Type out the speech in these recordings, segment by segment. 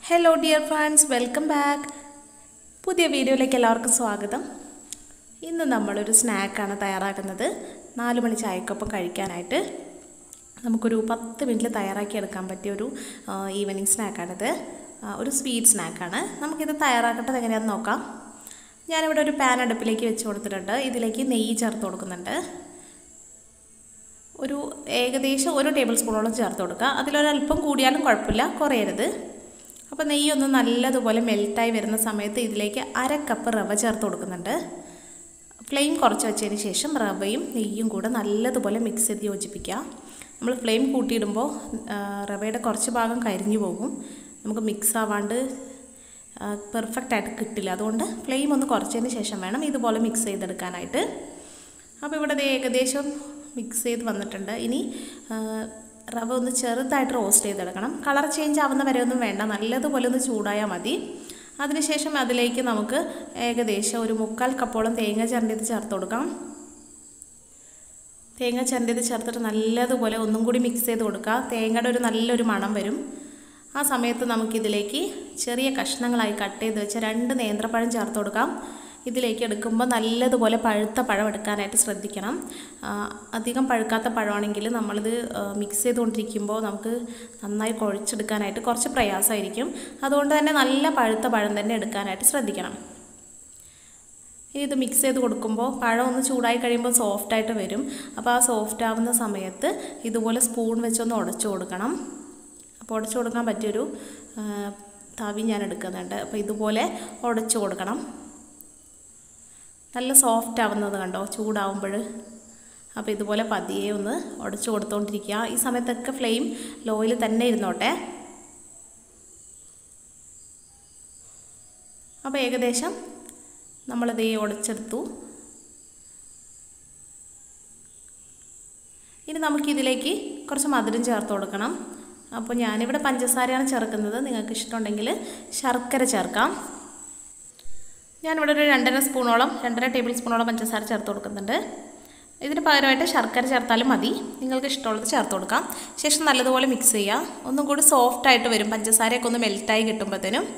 hello dear friends welcome back പുതിയ വീഡിയോയിലേക്ക് എല്ലാവർക്കും സ്വാഗതം ഇന്ന് നമ്മളൊരു സ്നാക്കാണ് തയ്യാറാക്കുന്നത് നാല് മണി ചായക്കൊപ്പം കഴിക്കാനായിട്ട് നമുക്കൊരു പത്ത് മിനിറ്റിൽ തയ്യാറാക്കി എടുക്കാൻ പറ്റിയ ഒരു ഈവനിങ് സ്നാക്കാണിത് ആ, ഒരു സ്വീറ്റ് സ്നാക്കാണ് നമുക്കിത് തയ്യാറാക്കേണ്ടത് എങ്ങനെയാണെന്ന് നോക്കാം ഞാനിവിടെ ഒരു പാൻ അടുപ്പിലേക്ക് വെച്ച് കൊടുത്തിട്ടുണ്ട് ഇതിലേക്ക് നെയ്യ് ചേർത്ത് കൊടുക്കുന്നുണ്ട് ഒരു ഏകദേശം ഒരു ടേബിൾ സ്പൂണോളം ചേർത്ത് കൊടുക്കുക അതിലൊരല്പം കൂടിയാലും കുഴപ്പമില്ല കുറയരുത് അപ്പോൾ നെയ്യൊന്ന് നല്ലതുപോലെ മെൽറ്റായി വരുന്ന സമയത്ത് ഇതിലേക്ക് അര കപ്പ് റവ ചേർത്ത് കൊടുക്കുന്നുണ്ട് ഫ്ലെയിം കുറച്ച് വെച്ചതിന് ശേഷം റവയും നെയ്യും കൂടെ നല്ലതുപോലെ മിക്സ് ചെയ്ത് യോജിപ്പിക്കുക നമ്മൾ ഫ്ലെയിം കൂട്ടിയിടുമ്പോൾ ആ, റവയുടെ കുറച്ച് ഭാഗം കരിഞ്ഞു പോകും നമുക്ക് മിക്സ് ആവാണ്ട് പെർഫെക്റ്റ് ആയിട്ട് കിട്ടില്ല അതുകൊണ്ട് ഫ്ലെയിം ഒന്ന് കുറച്ചതിന് ശേഷം വേണം ഇതുപോലെ മിക്സ് ചെയ്തെടുക്കാനായിട്ട് അപ്പോൾ ഇവിടെ ദേ ഏകദേശം മിക്സ് ചെയ്ത് വന്നിട്ടുണ്ട് ഇനി ആ, റവ ഒന്ന് ചെറുതായിട്ട് റോസ്റ്റ് ചെയ്തെടുക്കണം കളർ ചേഞ്ച് ആവുന്ന വരെ ഒന്നും വേണ്ട നല്ലതുപോലെ ഒന്ന് ചൂടായാൽ മതി അതിനുശേഷം അതിലേക്ക് നമുക്ക് ഏകദേശം ഒരു മുക്കാൽ കപ്പോളം തേങ്ങ ചിരണ്ടിയത് ചേർത്ത് കൊടുക്കാം തേങ്ങ ചിരണ്ടിയത് ചേർത്തിട്ട് നല്ലതുപോലെ ഒന്നും കൂടി മിക്സ് ചെയ്ത് കൊടുക്കുക തേങ്ങയുടെ ഒരു നല്ലൊരു മണം വരും ആ സമയത്ത് നമുക്കിതിലേക്ക് ചെറിയ കഷ്ണങ്ങളായി കട്ട് ചെയ്ത് വെച്ച രണ്ട് നേന്ത്രപ്പഴം ചേർത്ത് കൊടുക്കാം ഇതിലേക്ക് എടുക്കുമ്പോൾ നല്ലതുപോലെ പഴുത്ത പഴം എടുക്കാനായിട്ട് ശ്രദ്ധിക്കണം ആ, അധികം പഴുക്കാത്ത പഴമാണെങ്കിൽ നമ്മളിത് മിക്സ് ചെയ്തുകൊണ്ടിരിക്കുമ്പോൾ നമുക്ക് നന്നായി കുഴച്ചെടുക്കാനായിട്ട് കുറച്ച് പ്രയാസമായിരിക്കും അതുകൊണ്ട് തന്നെ നല്ല പഴുത്ത പഴം തന്നെ എടുക്കാനായിട്ട് ശ്രദ്ധിക്കണം ഇനി ഇത് മിക്സ് ചെയ്ത് കൊടുക്കുമ്പോൾ പഴം ഒന്ന് ചൂടായി കഴിയുമ്പോൾ സോഫ്റ്റായിട്ട് വരും അപ്പോൾ ആ സോഫ്റ്റ് ആവുന്ന സമയത്ത് ഇതുപോലെ സ്പൂൺ വെച്ചൊന്ന് ഉടച്ചു കൊടുക്കണം അപ്പോൾ ഉടച്ചു കൊടുക്കാൻ പറ്റിയൊരു ആ, തവി ഞാൻ എടുക്കുന്നുണ്ട് അപ്പോൾ ഇതുപോലെ ഉടച്ചു കൊടുക്കണം നല്ല സോഫ്റ്റ് ആവുന്നത് കണ്ടോ ചൂടാവുമ്പോൾ അപ്പോൾ ഇതുപോലെ പതിയെ ഒന്ന് ഉടച്ചു കൊടുത്തുകൊണ്ടിരിക്കുക ഈ സമയത്തൊക്കെ ഫ്ലെയിം ലോയിൽ തന്നെ ഇരുന്നോട്ടെ അപ്പോൾ ഏകദേശം നമ്മളിത് ഈ ഉടച്ചെടുത്തു ഇനി നമുക്കിതിലേക്ക് കുറച്ച് മധുരം ചേർത്ത് കൊടുക്കണം അപ്പോൾ ഞാനിവിടെ പഞ്ചസാരയാണ് ചേർക്കുന്നത് നിങ്ങൾക്ക് ഇഷ്ടമുണ്ടെങ്കിൽ ശർക്കര ചേർക്കാം ഞാനിവിടെ ഒരു രണ്ടര സ്പൂണോളം രണ്ടര ടേബിൾ സ്പൂണോളം പഞ്ചസാര ചേർത്ത് കൊടുക്കുന്നുണ്ട് ഇതിന് പകരമായിട്ട് ശർക്കര ചേർത്താലും മതി നിങ്ങൾക്ക് ഇഷ്ടമുള്ളത് ചേർത്ത് കൊടുക്കാം ശേഷം നല്ലതുപോലെ മിക്സ് ചെയ്യുക ഒന്നും കൂടി സോഫ്റ്റ് ആയിട്ട് വരും പഞ്ചസാരയൊക്കെ ഒന്ന് മെൽറ്റായി കിട്ടുമ്പോഴത്തേനും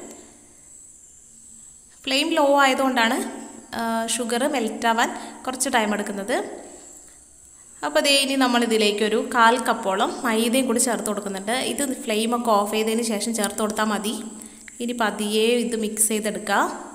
ഫ്ലെയിം ലോ ആയതുകൊണ്ടാണ് ഷുഗർ മെൽറ്റാവാൻ കുറച്ച് ടൈം എടുക്കുന്നത് അപ്പോൾ അതേ ഇനി നമ്മൾ ഇതിലേക്കൊരു കാൽ കപ്പോളം മൈദയും കൂടി ചേർത്ത് കൊടുക്കുന്നുണ്ട് ഇത് ഫ്ലെയിമൊക്കെ ഓഫ് ചെയ്തതിന് ശേഷം ചേർത്ത് കൊടുത്താൽ മതി ഇനി പതിയെ ഇത് മിക്സ് ചെയ്തെടുക്കുക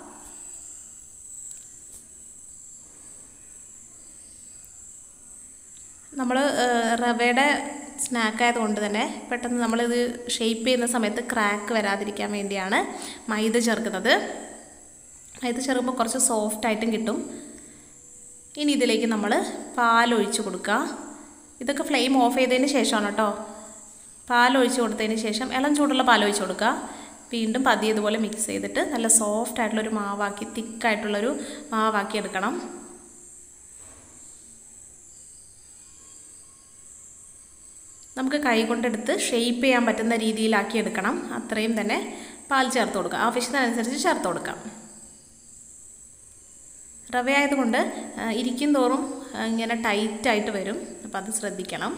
നമ്മൾ റവയുടെ സ്നാക്ക് ആയതുകൊണ്ട് തന്നെ പെട്ടെന്ന് നമ്മളിത് ഷേപ്പ് ചെയ്യുന്ന സമയത്ത് ക്രാക്ക് വരാതിരിക്കാൻ വേണ്ടിയാണ് മൈദ ചേർക്കുന്നത് മൈദ ചേർക്കുമ്പോൾ കുറച്ച് സോഫ്റ്റ് ആയിട്ടും കിട്ടും ഇനി ഇതിലേക്ക് നമ്മൾ പാലൊഴിച്ച് കൊടുക്കുക ഇതൊക്കെ ഫ്ലെയിം ഓഫ് ചെയ്തതിന് ശേഷമാണ് കേട്ടോ പാലൊഴിച്ച് കൊടുത്തതിന് ശേഷം ഇളം ചൂടുള്ള പാലൊഴിച്ച് കൊടുക്കുക വീണ്ടും പതിയെ ഇതുപോലെ മിക്സ് ചെയ്തിട്ട് നല്ല സോഫ്റ്റ് ആയിട്ടുള്ളൊരു മാവാക്കി തിക്കായിട്ടുള്ളൊരു മാവാക്കി എടുക്കണം നമുക്ക് കൈ കൊണ്ടെടുത്ത് ഷേപ്പ് ചെയ്യാൻ പറ്റുന്ന രീതിയിലാക്കി എടുക്കണം അത്രയും തന്നെ പാൽ ചേർത്ത് കൊടുക്കുക ആവശ്യത്തിനനുസരിച്ച് ചേർത്ത് കൊടുക്കാം റവ ആയതുകൊണ്ട് ആ, ഇരിക്കും തോറും ആ, ഇങ്ങനെ ടൈറ്റായിട്ട് വരും അപ്പോൾ അത് ശ്രദ്ധിക്കണം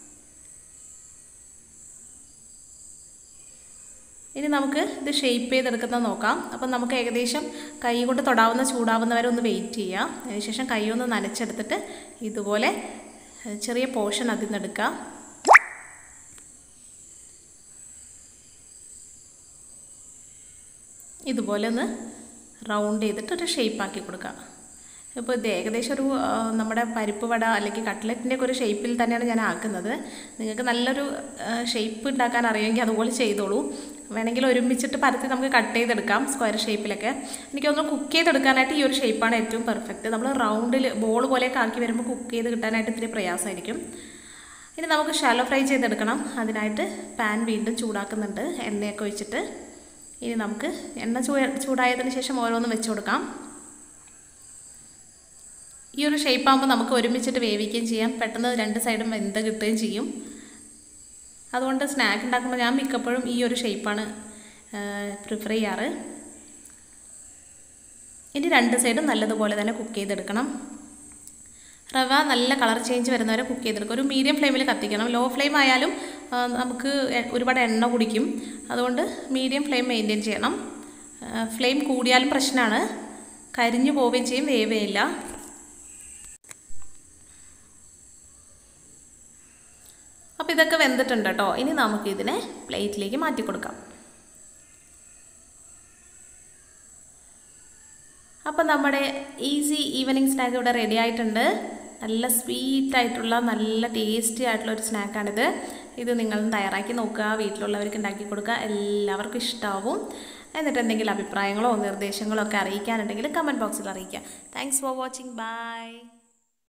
ഇനി നമുക്ക് ഇത് ഷേപ്പ് ചെയ്തെടുക്കുന്നത് നോക്കാം അപ്പം നമുക്ക് ഏകദേശം കൈ കൊണ്ട് തൊടാവുന്ന ചൂടാവുന്ന വരെ ഒന്ന് വെയിറ്റ് ചെയ്യാം അതിനുശേഷം കൈ ഒന്ന് നനച്ചെടുത്തിട്ട് ഇതുപോലെ ആ, ചെറിയ പോർഷൻ അതിൽ നിന്ന് എടുക്കുക ഇതുപോലെ ഒന്ന് റൗണ്ട് ചെയ്തിട്ട് ഒരു ഷേപ്പാക്കി കൊടുക്കുക ഇപ്പോൾ ഇത് ഏകദേശം ഒരു ആ, നമ്മുടെ പരിപ്പ് വട അല്ലെങ്കിൽ കട്ട്ലറ്റിൻ്റെ ഒക്കെ ഒരു ഷേപ്പിൽ തന്നെയാണ് ഞാൻ ആക്കുന്നത് നിങ്ങൾക്ക് നല്ലൊരു ഷേപ്പ് ഉണ്ടാക്കാൻ അറിയുമെങ്കിൽ അതുപോലെ ചെയ്തോളൂ വേണമെങ്കിൽ ഒരുമിച്ചിട്ട് പരത്തി നമുക്ക് കട്ട് ചെയ്തെടുക്കാം സ്ക്വയർ ഷേപ്പിലൊക്കെ എനിക്ക് തോന്നുന്നു കുക്ക് ചെയ്തെടുക്കാനായിട്ട് ഈ ഒരു ഷേപ്പാണ് ഏറ്റവും പെർഫെക്റ്റ് നമ്മൾ റൗണ്ടിൽ ബോൾ പോലെയൊക്കെ ആക്കി വരുമ്പോൾ കുക്ക് ചെയ്ത് കിട്ടാനായിട്ട് ഇത്തിരി പ്രയാസമായിരിക്കും ഇനി നമുക്ക് ഷാലോ ഫ്രൈ ചെയ്തെടുക്കണം അതിനായിട്ട് പാൻ വീണ്ടും ചൂടാക്കുന്നുണ്ട് എണ്ണയൊക്കെ ഒഴിച്ചിട്ട് ഇനി നമുക്ക് എണ്ണ ചൂ ചൂടായതിന് ശേഷം ഓരോന്നും വെച്ച് കൊടുക്കാം ഈ ഒരു ഷേപ്പ് ആകുമ്പോൾ നമുക്ക് ഒരുമിച്ചിട്ട് വേവിക്കുകയും ചെയ്യാം പെട്ടെന്ന് രണ്ട് സൈഡും വെന്ത് കിട്ടുകയും ചെയ്യും അതുകൊണ്ട് സ്നാക്ക് ഉണ്ടാക്കുമ്പോൾ ഞാൻ മിക്കപ്പോഴും ഈ ഒരു ഷേപ്പാണ് പ്രിഫർ ചെയ്യാറ് ഇനി രണ്ട് സൈഡും നല്ലതുപോലെ തന്നെ കുക്ക് ചെയ്തെടുക്കണം റവ നല്ല കളർ ചേഞ്ച് വരുന്നവരെ കുക്ക് ചെയ്തെടുക്കും ഒരു മീഡിയം ഫ്ലെയിമിൽ കത്തിക്കണം ലോ ഫ്ലെയിം ആയാലും ആ, നമുക്ക് എ- ഒരുപാട് എണ്ണ കുടിക്കും അതുകൊണ്ട് മീഡിയം ഫ്ലെയിം മെയിൻറ്റെയിൻ ചെയ്യണം ഫ്ലെയിം കൂടിയാലും പ്രശ്നമാണ് കരിഞ്ഞു പോവുകയും ചെയ്യും വേവേയില്ല അപ്പോൾ ഇതൊക്കെ വെന്തിട്ടുണ്ട് കേട്ടോ ഇനി നമുക്കിതിനെ പ്ലേറ്റിലേക്ക് മാറ്റി കൊടുക്കാം അപ്പോൾ നമ്മുടെ ഈസി ഈവനിങ് സ്നാക്ക് ഇവിടെ റെഡി ആയിട്ടുണ്ട് നല്ല സ്വീറ്റ് ആയിട്ടുള്ള നല്ല ടേസ്റ്റി ആയിട്ടുള്ള ഒരു സ്നാക്കാണിത് ഇത് നിങ്ങൾ തയ്യാറാക്കി നോക്കുക വീട്ടിലുള്ളവർക്ക് ഉണ്ടാക്കി കൊടുക്കുക എല്ലാവർക്കും ഇഷ്ടമാവും എന്നിട്ട് എന്തെങ്കിലും അഭിപ്രായങ്ങളോ നിർദ്ദേശങ്ങളോ ഒക്കെ അറിയിക്കാനുണ്ടെങ്കിൽ കമൻറ്റ് ബോക്സിൽ അറിയിക്കുക താങ്ക്സ് ഫോർ വാച്ചിങ് ബൈ